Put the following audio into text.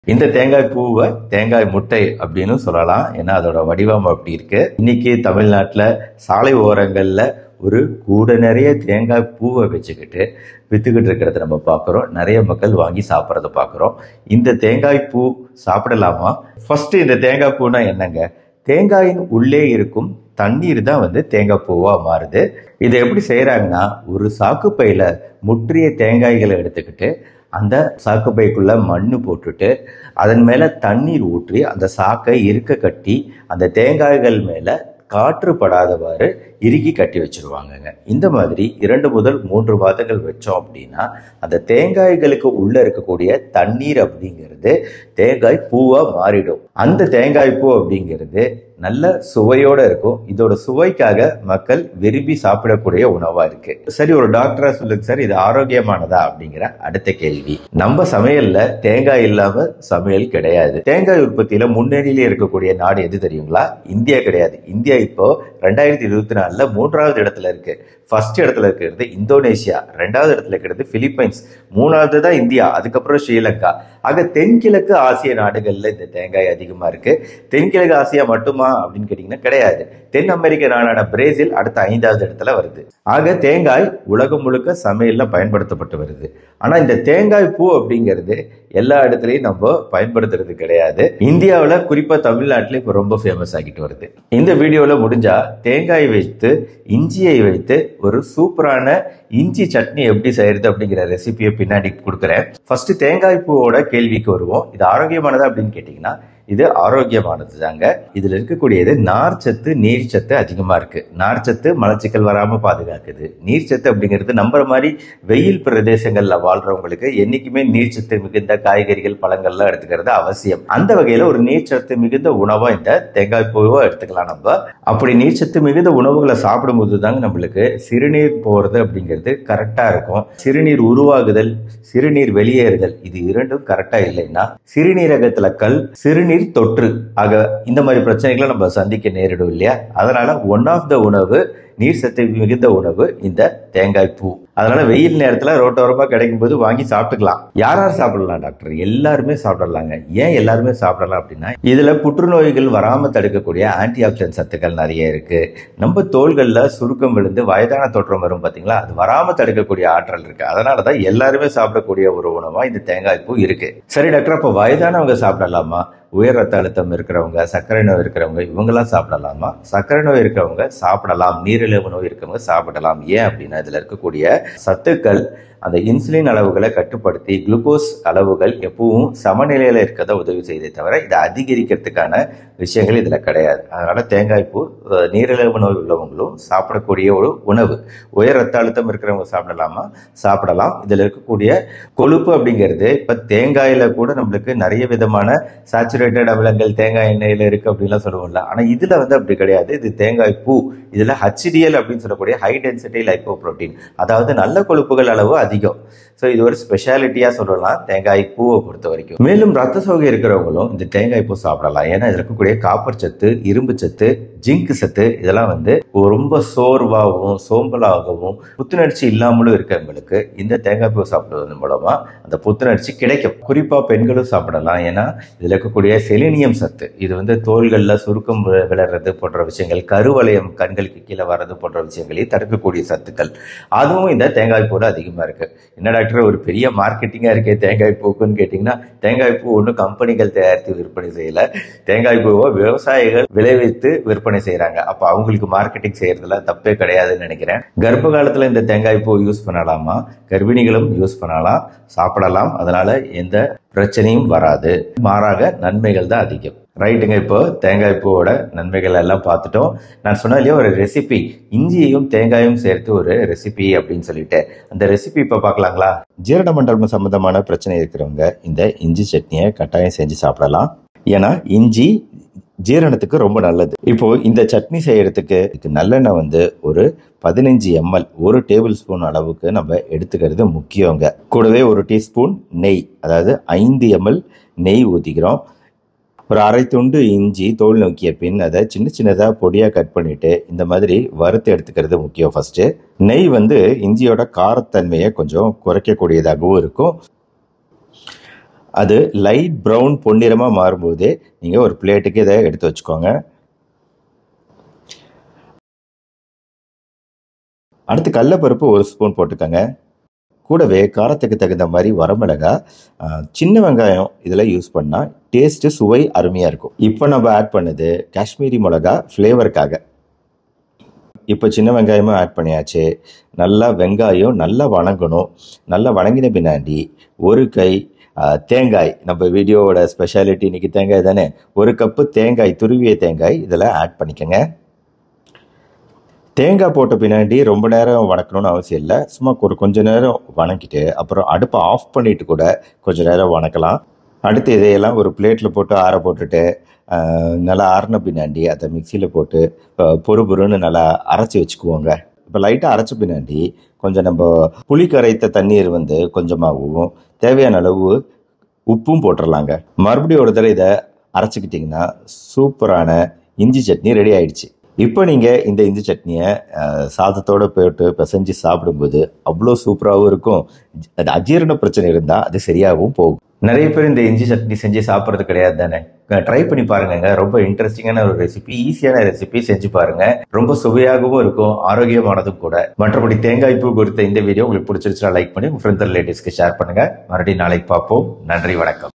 இந்த தேங்காய் பூவை தேங்காய் முட்டை அப்படின்னு சொல்லலாம் ஏன்னா அதோட வடிவம் அப்படி இருக்கு இன்னைக்கு தமிழ்நாட்டில் சாலை ஓரங்களில் ஒரு கூட நிறைய தேங்காய் பூவை வச்சுக்கிட்டு வித்துக்கிட்டு இருக்கிறத நம்ம பார்க்குறோம் நிறைய மக்கள் வாங்கி சாப்பிட்றத பார்க்குறோம் இந்த தேங்காய் பூ சாப்பிடலாமா ஃபர்ஸ்ட் இந்த தேங்காய் பூனா என்னங்க தேங்காயின் உள்ளே இருக்கும் தண்ணீர் தான் வந்து தேங்காய் பூவா மாறுது இதை எப்படி செய்யறாங்கன்னா ஒரு சாக்கு பையில முற்றிய தேங்காய்களை எடுத்துக்கிட்டு அந்த சாக்கு பைக்குள்ள மண்ணு போட்டுட்டு அதன் மேல தண்ணீர் ஊற்றி அந்த சாக்கை இருக்க கட்டி அந்த தேங்காய்கள் மேல காற்று படாதவாறு இறுக்கி கட்டி வச்சிருவாங்கங்க இந்த மாதிரி இரண்டு முதல் மூன்று மாதங்கள் வச்சோம் அப்படின்னா அந்த தேங்காய்களுக்கு உள்ள இருக்கக்கூடிய தண்ணீர் அப்படிங்கிறது தேங்காய் பூவா மாறிடும் அந்த தேங்காய் பூ அப்படிங்கிறது நல்ல சுவையோட இருக்கும் இதோட சுவைக்காக மக்கள் விரும்பி சாப்பிடக்கூடிய உணவா இருக்கு சரி ஒரு டாக்டரா சொல்லுங்க சார் இது ஆரோக்கியமானதா அப்படிங்கிற அடுத்த கேள்வி நம்ம சமையல்ல தேங்காய் இல்லாம சமையல் கிடையாது தேங்காய் உற்பத்தியில முன்னணியிலே இருக்கக்கூடிய நாடு எது தெரியுங்களா இந்தியா கிடையாது இந்தியா இப்போ ரெண்டாயிரத்தி இருபத்தி நாலுல மூன்றாவது இடத்துல இருக்கு ஃபர்ஸ்ட் இடத்துல இருக்கிறது இந்தோனேஷியா ரெண்டாவது இடத்துல இருக்கிறது பிலிப்பைன்ஸ் மூணாவது தான் இந்தியா அதுக்கப்புறம் ஸ்ரீலங்கா ஆக தென்கிழக்கு ஆசிய நாடுகள்ல இந்த தேங்காய் அதிகமா இருக்கு தென்கிழக்கு ஆசியா மட்டுமா அப்படின்னு கேட்டீங்கன்னா கிடையாது தென் அமெரிக்க நாடான பிரேசில் அடுத்த ஐந்தாவது இடத்துல வருது ஆக தேங்காய் உலகம் முழுக்க சமையல்ல பயன்படுத்தப்பட்டு வருது ஆனா இந்த தேங்காய் பூ அப்படிங்கிறது எல்லா இடத்துலயும் நம்ம பயன்படுத்துறது கிடையாது இந்தியாவில் குறிப்பா தமிழ்நாட்டில் இப்போ ரொம்ப ஃபேமஸ் ஆகிட்டு வருது இந்த வீடியோல முடிஞ்சா தேங்காய் வைத்து இஞ்சியை வைத்து ஒரு சூப்பரான இஞ்சி சட்னி எப்படி செய்யறது அப்படிங்கிற ரெசிபியை பின்னாடி கொடுக்குறேன் ஃபர்ஸ்ட் தேங்காய் பூவோட கேள்விக்கு வருவோம் இது ஆரோக்கியமானதா அப்படின்னு கேட்டீங்கன்னா இது ஆரோக்கியமானது தாங்க இதுல இருக்கக்கூடியது நார்ச்சத்து நீர்ச்சத்து அதிகமா இருக்கு நார்ச்சத்து மலச்சிக்கல் வராம பாதுகாக்குது நீர்ச்சத்து அப்படிங்கிறது நம்புற மாதிரி வெயில் பிரதேசங்கள்ல வாழ்றவங்களுக்கு என்னைக்குமே நீர்ச்சத்து மிகுந்த காய்கறிகள் பழங்கள்லாம் எடுத்துக்கிறது அவசியம் அந்த வகையில ஒரு நீர்ச்சத்து மிகுந்த உணவா இந்த தேங்காய் பூவை எடுத்துக்கலாம் நம்ம அப்படி நீர்ச்சத்து மிகுந்த உணவுகளை சாப்பிடும்போது தாங்க நம்மளுக்கு சிறுநீர் போறது அப்படிங்கிறது கரெக்டா இருக்கும் சிறுநீர் உருவாகுதல் சிறுநீர் வெளியேறுதல் இது இரண்டும் கரெக்டா இல்லைன்னா சிறுநீரகத்துல கல் சிறுநீர் தொற்று ஆக இந்த மாதிரி பிரச்சனைகளை நம்ம சந்திக்க நேரிடும் இல்லையா அதனால ஒன் ஆஃப் த உணவு நீர் சத்து மிகுந்த உணவு இந்த தேங்காய் பூ அதனால வெயில் நேரத்துல ரோட்டோரமா கிடைக்கும் போது வாங்கி சாப்பிட்டுக்கலாம் யார் யார் சாப்பிடலாம் டாக்டர் எல்லாருமே சாப்பிடலாங்க ஏன் எல்லாருமே சாப்பிடலாம் அப்படின்னா இதுல புற்றுநோய்கள் வராம தடுக்கக்கூடிய ஆன்டி ஆக்சிடென்ட் சத்துக்கள் நிறைய இருக்கு நம்ம தோள்கள்ல சுருக்கம் விழுந்து வயதான தோற்றம் வரும் பாத்தீங்களா அது வராம தடுக்கக்கூடிய ஆற்றல் இருக்கு அதனாலதான் எல்லாருமே சாப்பிடக்கூடிய ஒரு உணவா இந்த தேங்காய் பூ இருக்கு சரி டாக்டர் அப்ப வயதானவங்க சாப்பிடலாமா உயர் ரத்த அழுத்தம் இருக்கிறவங்க சர்க்கரை நோய் இருக்கிறவங்க இவங்கெல்லாம் சாப்பிடலாமா சர்க்கரை நோய் இருக்கிறவங்க சாப்பிடலாம் நீரிழிவு நோய் இருக்கிறவங்க சாப்பிடலாம் ஏன் அப்படின்னா இதுல இருக்கக்கூடிய சத்துக்கள் அந்த இன்சுலின் அளவுகளை கட்டுப்படுத்தி குளுக்கோஸ் அளவுகள் எப்பவும் சமநிலையில இருக்கத உதவி செய்தே தவிர இதை அதிகரிக்கிறதுக்கான விஷயங்கள் இதுல கிடையாது அதனால தேங்காய் பூ அஹ், நீரிழிவு நோய் உள்ளவங்களும் சாப்பிடக்கூடிய ஒரு உணவு உயர் ரத்த அழுத்தம் இருக்கிறவங்க சாப்பிடலாமா சாப்பிடலாம் இதுல இருக்கக்கூடிய கொழுப்பு அப்படிங்கிறது இப்ப தேங்காயில கூட நம்மளுக்கு நிறைய விதமான சாச்சுரேட்டட் அமிலங்கள் தேங்காய் எண்ணெயில இருக்கு அப்படின்லாம் சொல்லுவோம்ல ஆனா இதுல வந்து அப்படி கிடையாது இது தேங்காய் பூ இதுல ஹச்டிஎல் அப்படின்னு சொல்லக்கூடிய ஹை டென்சிட்டி லைப்போ புரோட்டீன் அதாவது நல்ல கொழுப்புகள் அளவு அதிகம் ஸோ இது ஒரு ஸ்பெஷாலிட்டியா சொல்லலாம் தேங்காய் பூவை பொறுத்த வரைக்கும் மேலும் ரத்த சோகை இருக்கிறவங்களும் இந்த தேங்காய் பூ சாப்பிடலாம் ஏன்னா இதுல இருக்கக்கூடிய காப்பர் சத்து இரும்பு சத்து ஜிங்க் சத்து இதெல்லாம் வந்து ரொம்ப சோர்வாகவும் சோம்பலாகவும் புத்துணர்ச்சி இல்லாமலும் இருக்கவங்களுக்கு இந்த தேங்காய் பூ சாப்பிடுவதன் மூலமா அந்த புத்துணர்ச்சி கிடைக்கும் குறிப்பா பெண்களும் சாப்பிடலாம் ஏன்னா இதுல இருக்கக்கூடிய செலினியம் சத்து இது வந்து தோள்கள்ல சுருக்கம் வி- விழறது போன்ற விஷயங்கள் கருவளையம் கண்களுக்கு கீழே வர்றது போன்ற விஷயங்களையும் தடுக்கக்கூடிய சத்துக்கள் அதுவும் இந்த தேங்காய் பூல அதிகமா இருக்கு என்ன டாக்டர் ஒரு பெரிய மார்க்கெட்டிங்கா இருக்கே தேங்காய் பூக்குன்னு கேட்டீங்கன்னா தேங்காய் பூ ஒன்றும் கம்பெனிகள் தயாரித்து விற்பனை செய்யல தேங்காய் பூவை விவசாயிகள் விளைவித்து விற்பனை செய்யறாங்க அப்ப அவங்களுக்கு மார்க்கெட்டிங் செய்யறதுல தப்பே கிடையாதுன்னு நினைக்கிறேன் கர்ப்ப காலத்துல இந்த தேங்காய் பூ யூஸ் பண்ணலாமா கர்ப்பிணிகளும் யூஸ் பண்ணலாம் சாப்பிடலாம் அதனால எந்த பிரச்சனையும் வராது மாறாக நன்மைகள் தான் அதிகம் ரைட்டுங்க இப்போ தேங்காய் பூவோட நன்மைகள் எல்லாம் பார்த்துட்டோம் நான் சொன்ன இல்லையா ஒரு ரெசிபி இஞ்சியையும் தேங்காயும் சேர்த்து ஒரு ரெசிபி அப்படின்னு சொல்லிட்டு அந்த ரெசிபி இப்போ பார்க்கலாங்களா ஜீரண மண்டலம் சம்பந்தமான பிரச்சனை இருக்கிறவங்க இந்த இஞ்சி சட்னியை கட்டாயம் செஞ்சு சாப்பிடலாம் ஏன்னா இஞ்சி ஜீரணத்துக்கு ரொம்ப நல்லது இப்போ இந்த சட்னி செய்யறதுக்கு இதுக்கு நல்லெண்ணெய் வந்து ஒரு பதினஞ்சு எம்எல் ஒரு டேபிள் ஸ்பூன் அளவுக்கு நம்ம எடுத்துக்கிறது முக்கியங்க கூடவே ஒரு டீஸ்பூன் நெய் அதாவது ஐந்து எம்எல் நெய் ஊற்றிக்கிறோம் ஒரு அரை துண்டு இஞ்சி தோல் நோக்கிய பின் அதை சின்ன சின்னதாக பொடியாக கட் பண்ணிட்டு இந்த மாதிரி வறுத்து எடுத்துக்கிறது முக்கியம் ஃபர்ஸ்ட் நெய் வந்து இஞ்சியோட காரத்தன்மையை கொஞ்சம் குறைக்கக்கூடியதாகவும் இருக்கும் அது லைட் ப்ரௌன் பொன்னிறமாக மாறும்போது நீங்கள் ஒரு பிளேட்டுக்கு இதை எடுத்து வச்சுக்கோங்க அடுத்து கடலப்பருப்பு ஒரு ஸ்பூன் போட்டுக்கோங்க கூடவே காரத்துக்கு தகுந்த மாதிரி வரமிளகா ஆஹ், சின்ன வெங்காயம் இதில் யூஸ் பண்ணால் டேஸ்ட்டு சுவை அருமையாக இருக்கும் இப்போ நம்ம ஆட் பண்ணது காஷ்மீரி மிளகா ஃப்ளேவருக்காக இப்போ சின்ன வெங்காயமும் ஆட் பண்ணியாச்சு நல்லா வெங்காயம் நல்லா வணங்கணும் நல்லா வணங்கின பின்னாடி ஒரு கை ஆஹ், தேங்காய் நம்ம வீடியோவோட ஸ்பெஷாலிட்டி இன்னைக்கு தேங்காய் தானே ஒரு கப்பு தேங்காய் துருவிய தேங்காய் இதில் ஆட் பண்ணிக்கோங்க தேங்காய் போட்ட பின்னாடி ரொம்ப நேரம் வணக்கணும்னு அவசியம் இல்லை சும்மா ஒரு கொஞ்ச நேரம் வணக்கிட்டு அப்புறம் அடுப்பை ஆஃப் பண்ணிட்டு கூட கொஞ்ச நேரம் வணக்கலாம் அடுத்து இதையெல்லாம் ஒரு பிளேட்டில் போட்டு ஆற போட்டுட்டு ஆஹ், நல்லா ஆறின பின்னாடி அதை மிக்சியில் போட்டு ஆஹ், பொறு பொறுன்னு நல்லா அரைச்சி வச்சுக்குவோங்க இப்போ லைட்டாக அரைச்ச பின்னாடி கொஞ்சம் நம்ம புளி கரைத்த தண்ணீர் வந்து கொஞ்சமாகவும் தேவையான அளவு உப்பும் போட்டுடலாங்க மறுபடியும் ஒரு தடவை இதை அரைச்சிக்கிட்டிங்கன்னா சூப்பரான இஞ்சி சட்னி ரெடி ஆயிடுச்சு இப்போ நீங்கள் இந்த இஞ்சி சட்னியை அஹ், சாதத்தோட போட்டு பிசைஞ்சு சாப்பிடும்போது அவ்வளோ சூப்பராகவும் இருக்கும் அது அஜீரண பிரச்சனை இருந்தால் அது சரியாகவும் போகும் நிறைய பேர் இந்த இஞ்சி சட்னி செஞ்சு சாப்பிட்றது கிடையாது தானே ட்ரை பண்ணி பாருங்க ரொம்ப இன்ட்ரெஸ்டிங்கான ஒரு ரெசிபி ஈஸியான ரெசிபி செஞ்சு பாருங்க ரொம்ப சுவையாகவும் இருக்கும் ஆரோக்கியமானதும் கூட மற்றபடி தேங்காய் பூ குறித்த இந்த வீடியோ உங்களுக்கு பிடிச்சிருச்சுன்னா லைக் பண்ணி உங்க ஃப்ரெண்ட் ரிலேட்டிவ்ஸ்க்கு ஷேர் பண்ணுங்க மறுபடியும் நாளைக்கு பார்ப்போம் நன்றி வணக்கம்